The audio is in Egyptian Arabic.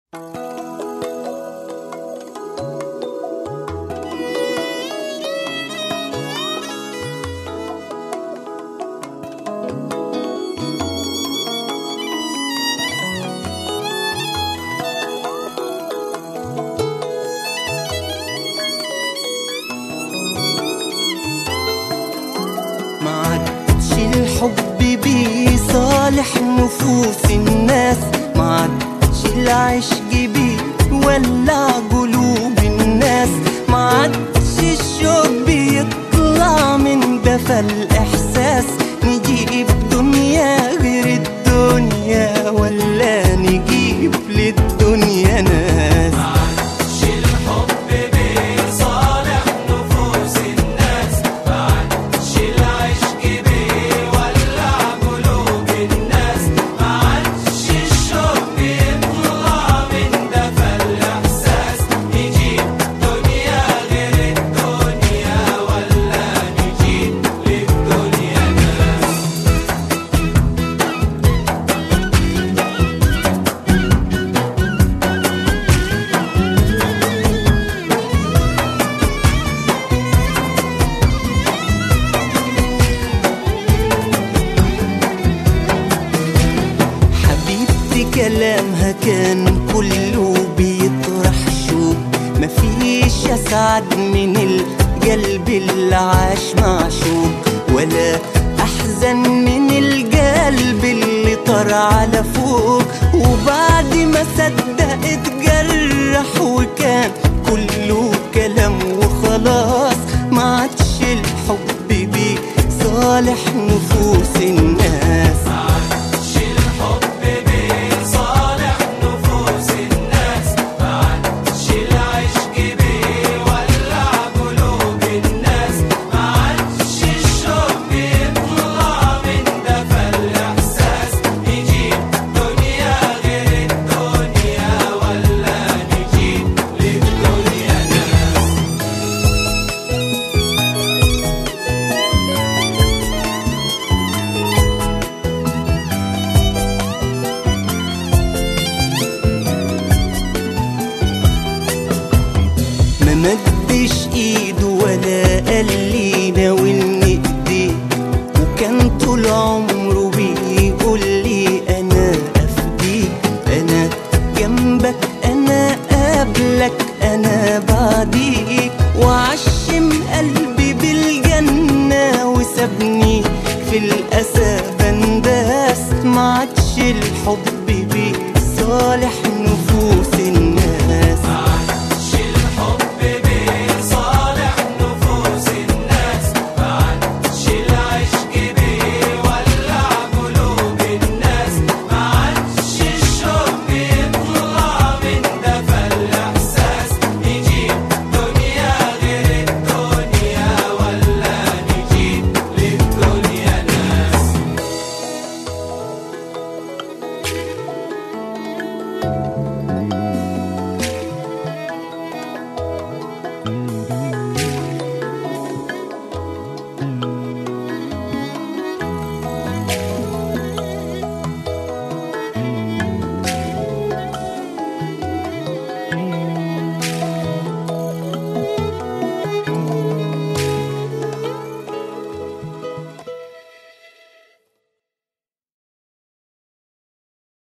ما عادش الحب بيصالح نفوس الناس ما عادش العشق بيولع قلوب الناس ما عادش الشوق بيطلع من دفى الإحساس نجيب دنيا غير الدنيا ولا نجيب للدنيا ناس عادش الحب بيصالح نفوس الناس ما عادش العشق بيولع قلوب الناس ما عادش الشوق بيطلع من دفى الإحساس نجيب دنيا غير الدنيا ولا نجيب للدنيا ناس حبيبتي كلامها كان كله بيطرح شوق مفيش اسعد من القلب اللي عاش معشوق ولا احزن من القلب اللي طار على فوق وبعد ما صدق اتجرح وكان كله كلام وخلاص ما عادش الحب بيه صالح نفوس الناس عادش الحب بيصالح نفوس الناس ما عادش العشق بيولع قلوب الناس ما عادش الشوق بيطلع من دفى الإحساس نجيب دنيا غير الدنيا ولا نجيب للدنيا ناس ما مدش ايده ولا قال لي ناولني ايديه وكان طول عمره بيقول لي انا افديك انا جنبك انا قبلك انا بعديك وعشم قلبي بالجنة وسابني في الأسى بنداس ما عادش الحب